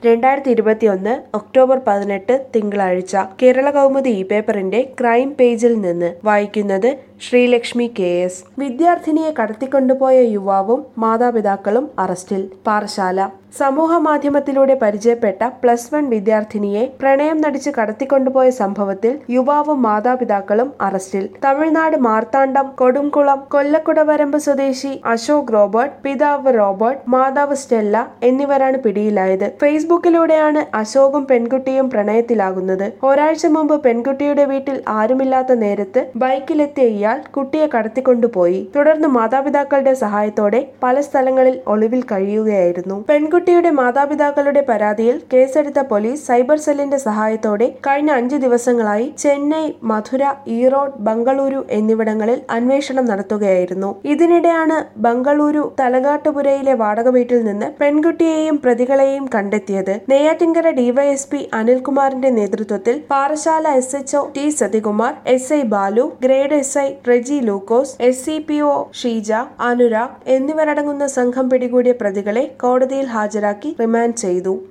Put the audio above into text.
രണ്ടായിരത്തി ഇരുപത്തിയൊന്ന് ഒക്ടോബർ പതിനെട്ട് തിങ്കളാഴ്ച കേരള കൗമുദി ഈ പേപ്പറിന്റെ ക്രൈം പേജിൽ നിന്ന് വായിക്കുന്നത് ശ്രീലക്ഷ്മി കെ എസ് വിദ്യാർത്ഥിനിയെ കടത്തിക്കൊണ്ടുപോയ യുവാവും മാതാപിതാക്കളും അറസ്റ്റിൽ പാറശാല സമൂഹ മാധ്യമത്തിലൂടെ പരിചയപ്പെട്ട പ്ലസ് വൺ വിദ്യാർത്ഥിനിയെ പ്രണയം നടിച്ച് കടത്തിക്കൊണ്ടുപോയ സംഭവത്തിൽ യുവാവും മാതാപിതാക്കളും അറസ്റ്റിൽ തമിഴ്നാട് മാർത്താണ്ഡം കൊടുംകുളം കൊല്ലക്കുടവരമ്പ് സ്വദേശി അശോക് റോബർട്ട് പിതാവ് റോബർട്ട് മാതാവ് സ്റ്റെല്ല എന്നിവരാണ് പിടിയിലായത് ഫേസ്ബുക്കിലൂടെയാണ് അശോകും പെൺകുട്ടിയും പ്രണയത്തിലാകുന്നത് ഒരാഴ്ച മുമ്പ് പെൺകുട്ടിയുടെ വീട്ടിൽ ആരുമില്ലാത്ത നേരത്ത് ബൈക്കിലെത്തിയ ഇയാൾ കുട്ടിയെ കടത്തിക്കൊണ്ടുപോയി തുടർന്ന് മാതാപിതാക്കളുടെ സഹായത്തോടെ പല സ്ഥലങ്ങളിൽ ഒളിവിൽ കഴിയുകയായിരുന്നു പെൺകുട്ടിയുടെ മാതാപിതാക്കളുടെ പരാതിയിൽ കേസെടുത്ത പോലീസ് സൈബർ സെല്ലിന്റെ സഹായത്തോടെ കഴിഞ്ഞ അഞ്ചു ദിവസങ്ങളായി ചെന്നൈ മധുര ഈറോഡ് ബംഗളൂരു എന്നിവിടങ്ങളിൽ അന്വേഷണം നടത്തുകയായിരുന്നു ഇതിനിടെയാണ് ബംഗളൂരു തലകാട്ടുപുരയിലെ വാടക വീട്ടിൽ നിന്ന് പെൺകുട്ടിയെയും പ്രതികളെയും കണ്ടെത്തിയത് നെയ്യാറ്റിൻകര ഡിവൈഎസ്പി അനിൽകുമാറിന്റെ നേതൃത്വത്തിൽ Parassala S H O T Sathikumar S I Balu grade S I Reji Lukose S C P O Sheeja Anurag എന്നിവരടങ്ങുന്ന സംഘം പിടികൂടിയ പ്രതികളെ കോടതിയിൽ ഹാജരാക്കി റിമാൻഡ് ചെയ്തു